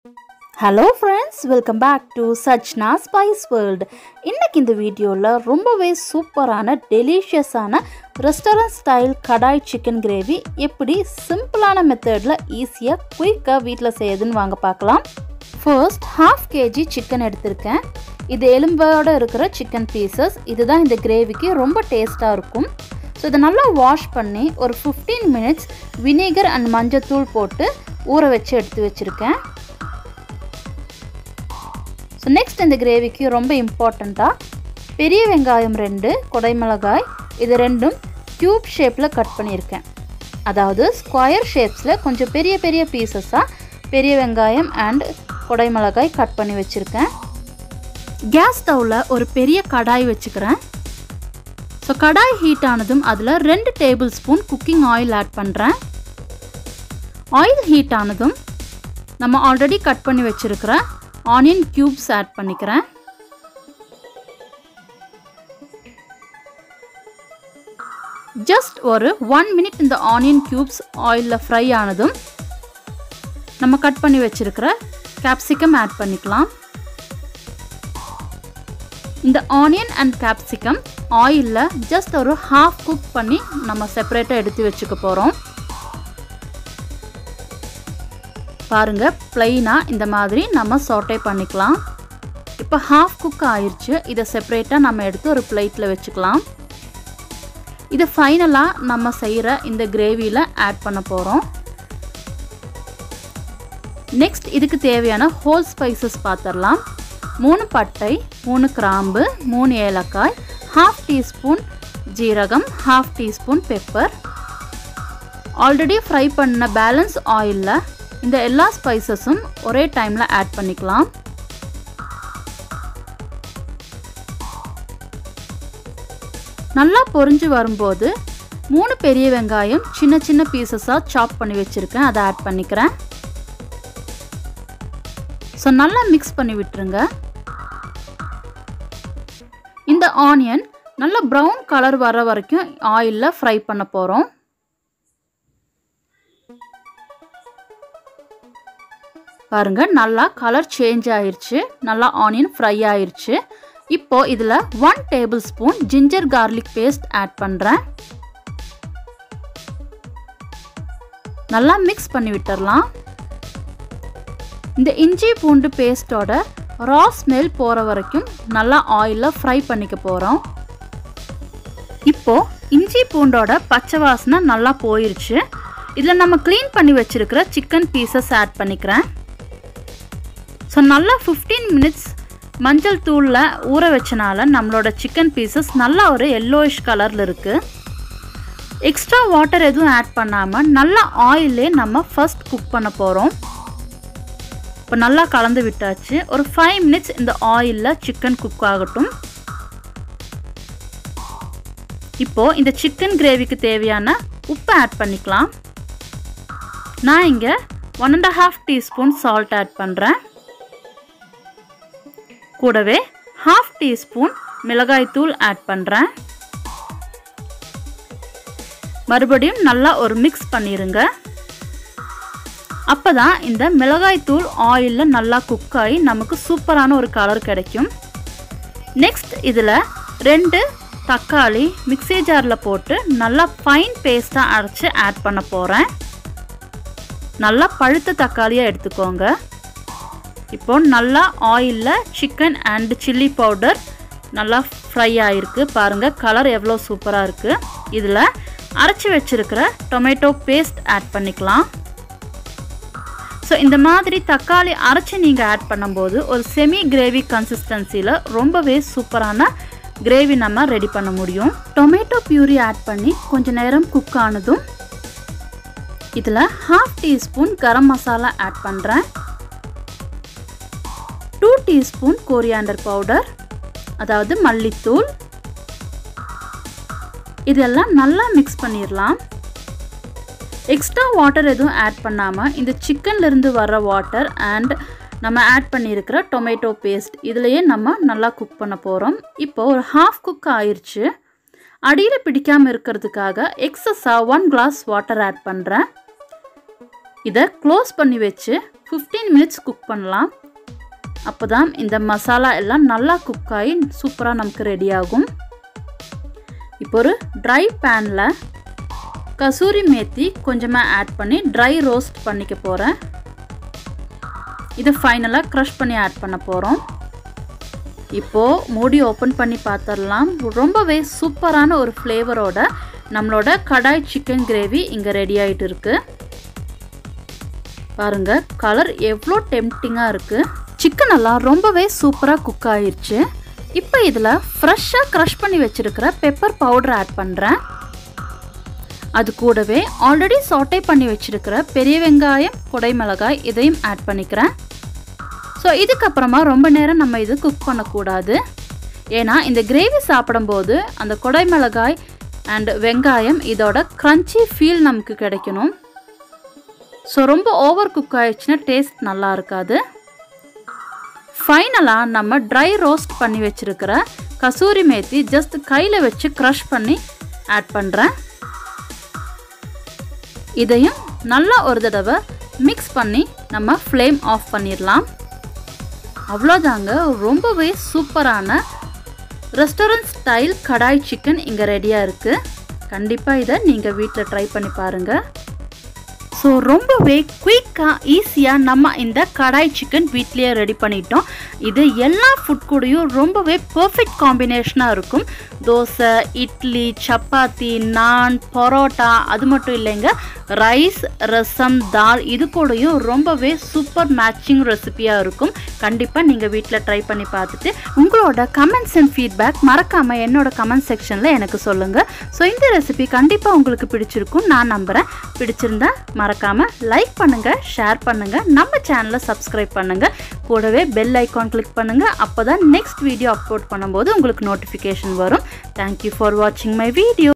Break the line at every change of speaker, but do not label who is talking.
hello friends welcome back to Sachna spice world இன்னைக்கு இந்த வீடியோவில் ரொம்பவே சூப்பரான டெலிஷியஸான restaurant style kadai chicken gravy எப்படி சிம்பிளான மெத்தடில் ஈஸியாக குயிக்காக வீட்டில் செய்யுதுன்னு வாங்க பார்க்கலாம் ஃபர்ஸ்ட் ஹாஃப் கேஜி சிக்கன் எடுத்திருக்கேன் இது எலும்போடு இருக்கிற சிக்கன் பீசஸ் இதுதான் இந்த கிரேவிக்கு ரொம்ப டேஸ்ட்டாக இருக்கும் ஸோ இதை நல்லா வாஷ் பண்ணி ஒரு ஃபிஃப்டீன் மினிட்ஸ் வினிகர் அண்ட் மஞ்சத்தூள் போட்டு ஊற வச்சு எடுத்து வச்சுருக்கேன் ஸோ நெக்ஸ்ட் இந்த கிரேவிக்கு ரொம்ப இம்பார்ட்டண்ட்டாக பெரிய வெங்காயம் ரெண்டு கொடைமிளகாய் இது ரெண்டும் க்யூப் ஷேப்பில் கட் பண்ணியிருக்கேன் அதாவது ஸ்கொயர் ஷேப்ஸில் கொஞ்சம் பெரிய பெரிய பீசஸாக பெரிய வெங்காயம் அண்ட் கொடைமிளகாய் கட் பண்ணி வச்சுருக்கேன் கேஸ் ஸ்டவ்வில் ஒரு பெரிய கடாய் வச்சுக்கிறேன் ஸோ கடாய் ஹீட் ஆனதும் அதில் ரெண்டு table spoon cooking oil add பண்ணுறேன் ஆயில் ஹீட் ஆனதும் நம்ம ஆல்ரெடி கட் பண்ணி வச்சுருக்கிற ஆனியன் க்யூப்ஸ் ஆட் பண்ணிக்கிறேன் ஜஸ்ட் ஒரு ஒன் மினிட் இந்த ஆனியன் க்யூப்ஸ் ஆயிலில் ஃப்ரை ஆனதும் நம்ம கட் பண்ணி வச்சுருக்கிற கேப்சிகம் ஆட் பண்ணிக்கலாம் இந்த ஆனியன் அண்ட் கேப்சிகம் ஆயிலில் ஜஸ்ட் ஒரு ஹாஃப் குக் பண்ணி நம்ம செப்பரேட்டாக எடுத்து வச்சுக்க போகிறோம் பாருங்கள் ப்ளைனாக இந்த மாதிரி நம்ம சோட்டை பண்ணிக்கலாம் இப்போ ஹாஃப் குக் ஆயிடுச்சு இதை செப்பரேட்டாக நம்ம எடுத்து ஒரு பிளேட்டில் வச்சுக்கலாம் இது ஃபைனலாக நம்ம செய்கிற இந்த கிரேவியில் ஆட் பண்ண போகிறோம் நெக்ஸ்ட் இதுக்கு தேவையான ஹோல் ஸ்பைசஸ் பார்த்துடலாம் மூணு பட்டை மூணு கிராம்பு மூணு ஏலக்காய் ஹாஃப் டீஸ்பூன் ஜீரகம் half teaspoon pepper already fry பண்ண பேலன்ஸ் ஆயிலில் இந்த எல்லா ஸ்பைசஸும் ஒரே டைமில் ஆட் பண்ணிக்கலாம் நல்லா பொரிஞ்சு வரும்போது மூணு பெரிய வெங்காயம் சின்ன சின்ன பீசஸாக சாப் பண்ணி வச்சுருக்கேன் அதை ஆட் பண்ணிக்கிறேன் ஸோ நல்லா மிக்ஸ் பண்ணி விட்டுருங்க இந்த ஆனியன் நல்ல ப்ரௌன் கலர் வர வரைக்கும் ஆயிலில் ஃப்ரை பண்ண போகிறோம் பாருங்க நல்லா கலர் சேஞ்ச் ஆயிருச்சு நல்லா ஆனியன் ஃப்ரை ஆயிருச்சு இப்போ இதில் one table spoon ginger garlic paste add பண்ணுறேன் நல்லா மிக்ஸ் பண்ணி விட்டுறலாம் இந்த இஞ்சி பூண்டு பேஸ்ட்டோட ரா ஸ்மெல் போகிற வரைக்கும் நல்லா ஆயிலில் ஃப்ரை பண்ணிக்க போகிறோம் இப்போது இஞ்சி பூண்டோட பச்சை வாசனை நல்லா போயிருச்சு இதில் நம்ம க்ளீன் பண்ணி வச்சுருக்கிற சிக்கன் பீசஸ் ஆட் பண்ணிக்கிறேன் ஸோ நல்லா ஃபிஃப்டீன் மினிட்ஸ் மஞ்சள் தூளில் ஊற வச்சனால நம்மளோட சிக்கன் பீசஸ் நல்லா ஒரு எல்லோயிஷ் கலரில் இருக்குது எக்ஸ்ட்ரா வாட்டர் எதுவும் ஆட் பண்ணாமல் நல்லா ஆயிலே நம்ம ஃபர்ஸ்ட் குக் பண்ண போகிறோம் இப்போ நல்லா கலந்து விட்டாச்சு ஒரு ஃபைவ் மினிட்ஸ் இந்த ஆயிலில் சிக்கன் குக் ஆகட்டும் இப்போது இந்த சிக்கன் கிரேவிக்கு தேவையான உப்பு ஆட் பண்ணிக்கலாம் நான் இங்கே one and half teaspoon salt add பண்ணுறேன் கூடவே ஹாஃப் டீஸ்பூன் மிளகாய்த்தூள் ஆட் பண்ணுறேன் மறுபடியும் நல்லா ஒரு மிக்ஸ் பண்ணிடுங்க அப்போ தான் இந்த மிளகாய்த்தூள் ஆயிலில் நல்லா குக் ஆகி நமக்கு சூப்பரான ஒரு கலர் கிடைக்கும் நெக்ஸ்ட் இதில் ரெண்டு தக்காளி மிக்சி ஜாரில் போட்டு நல்லா ஃபைன் பேஸ்ட்டாக அரைச்சி ஆட் பண்ண போகிறேன் நல்லா பழுத்த தக்காளியாக எடுத்துக்கோங்க இப்போ நல்லா ஆயிலில் சிக்கன் அண்ட் சில்லி பவுடர் நல்லா ஃப்ரை ஆகிருக்கு பாருங்கள் கலர் எவ்வளோ சூப்பராக இருக்குது இதில் அரைச்சி வச்சுருக்கிற டொமேட்டோ பேஸ்ட் ஆட் பண்ணிக்கலாம் ஸோ இந்த மாதிரி தக்காளி அரைச்சி நீங்கள் ஆட் பண்ணும்போது ஒரு செமி கிரேவி கன்சிஸ்டன்சியில் ரொம்பவே சூப்பரான கிரேவி நம்ம ரெடி பண்ண முடியும் டொமேட்டோ பியூரி ஆட் பண்ணி கொஞ்சம் நேரம் குக் ஆனதும் இதில் half teaspoon garam masala add பண்ணுறேன் டூ டீஸ்பூன் கோரியாண்டர் பவுடர் அதாவது மல்லித்தூள் இதெல்லாம் நல்லா மிக்ஸ் பண்ணிடலாம் எக்ஸ்ட்ரா வாட்டர் எதுவும் ஆட் பண்ணாமல் இந்த சிக்கன்லேருந்து வர்ற வாட்டர் அண்ட் நம்ம ஆட் பண்ணியிருக்கிற டொமேட்டோ பேஸ்ட் இதுலையே நம்ம நல்லா குக் பண்ண போகிறோம் இப்போ ஒரு ஹாஃப் குக் ஆயிடுச்சு அடியில் பிடிக்காமல் இருக்கிறதுக்காக எக்ஸஸாக ஒன் கிளாஸ் வாட்டர் ஆட் பண்ணுறேன் இதை க்ளோஸ் பண்ணி வச்சு ஃபிஃப்டீன் மினிட்ஸ் குக் பண்ணலாம் அப்போ தான் இந்த மசாலா எல்லாம் நல்லா குக் ஆகி சூப்பராக நமக்கு ரெடி ஆகும் இப்போ ஒரு ட்ரை பேனில் கசூரி மேத்தி கொஞ்சமாக ஆட் பண்ணி ட்ரை ரோஸ்ட் பண்ணிக்க போகிறேன் இதை ஃபைனலாக க்ரஷ் பண்ணி ஆட் பண்ண போகிறோம் இப்போது மூடி ஓப்பன் பண்ணி பார்த்துடலாம் ரொம்பவே சூப்பரான ஒரு ஃப்ளேவரோட நம்மளோட கடாய் சிக்கன் கிரேவி இங்கே ரெடி ஆகிட்டு இருக்குது பாருங்கள் கலர் எவ்வளோ டெம்டிங்காக இருக்குது சிக்கன் எல்லாம் ரொம்பவே சூப்பராக குக் ஆயிடுச்சு இப்போ இதில் ஃப்ரெஷ்ஷாக க்ரஷ் பண்ணி வச்சுருக்கிற பெப்பர் பவுடர் ஆட் பண்ணுறேன் அது கூடவே ஆல்ரெடி சாட்டை பண்ணி வச்சுருக்கிற பெரிய வெங்காயம் குடைமிளகாய் இதையும் ஆட் பண்ணிக்கிறேன் ஸோ இதுக்கப்புறமா ரொம்ப நேரம் நம்ம இது குக் பண்ணக்கூடாது ஏன்னா இந்த கிரேவி சாப்பிடும்போது அந்த குடைமிளகாய் அண்ட் வெங்காயம் இதோட க்ரன்ச்சி ஃபீல் நமக்கு கிடைக்கணும் ஸோ ரொம்ப ஓவர் குக் ஆயிடுச்சுன்னா டேஸ்ட் நல்லா இருக்காது ஃபைனலாக நம்ம ட்ரை ரோஸ்ட் பண்ணி வச்சுருக்கிற கசூரி மேத்தி ஜஸ்ட் கையில் வச்சு க்ரஷ் பண்ணி ஆட் பண்ணுறேன் இதையும் நல்லா ஒரு தடவை மிக்ஸ் பண்ணி நம்ம ஃப்ளேம் ஆஃப் பண்ணிடலாம் அவ்வளோதாங்க ரொம்பவே சூப்பரான ரெஸ்டாரண்ட் ஸ்டைல் கடாய் சிக்கன் இங்கே ரெடியாக இருக்குது கண்டிப்பாக இதை நீங்கள் வீட்டில் ட்ரை பண்ணி பாருங்கள் ஸோ ரொம்பவே குயிக்காக ஈஸியாக நம்ம இந்த கடாய் சிக்கன் வீட்லேயே ரெடி பண்ணிட்டோம் இது எல்லா ஃபுட் கூடயும் ரொம்பவே பர்ஃபெக்ட் காம்பினேஷனாக இருக்கும் தோசை இட்லி சப்பாத்தி நான் பரோட்டா அது மட்டும் இல்லைங்க ரைஸ் ரசம் தால் இது கூடயும் ரொம்பவே சூப்பர் மேட்சிங் ரெசிபியாக இருக்கும் கண்டிப்பாக நீங்கள் வீட்டில் ட்ரை பண்ணி பார்த்துட்டு உங்களோட கமெண்ட்ஸ் அண்ட் ஃபீட்பேக் மறக்காமல் என்னோட கமெண்ட் செக்ஷனில் எனக்கு சொல்லுங்கள் ஸோ இந்த ரெசிபி கண்டிப்பாக உங்களுக்கு பிடிச்சிருக்கும் நான் நம்புகிறேன் பிடிச்சிருந்தா மறக்காமல் லைக் பண்ணுங்கள் ஷேர் பண்ணுங்கள் நம்ம சேனலை சப்ஸ்கிரைப் பண்ணுங்கள் கூடவே பெல் ஐக்கான் கிளிக் பண்ணுங்கள் அப்போ தான் நெக்ஸ்ட் வீடியோ அப்லோட் பண்ணும்போது உங்களுக்கு நோட்டிஃபிகேஷன் வரும் தேங்க்யூ ஃபார் வாட்சிங் மை வீடியோ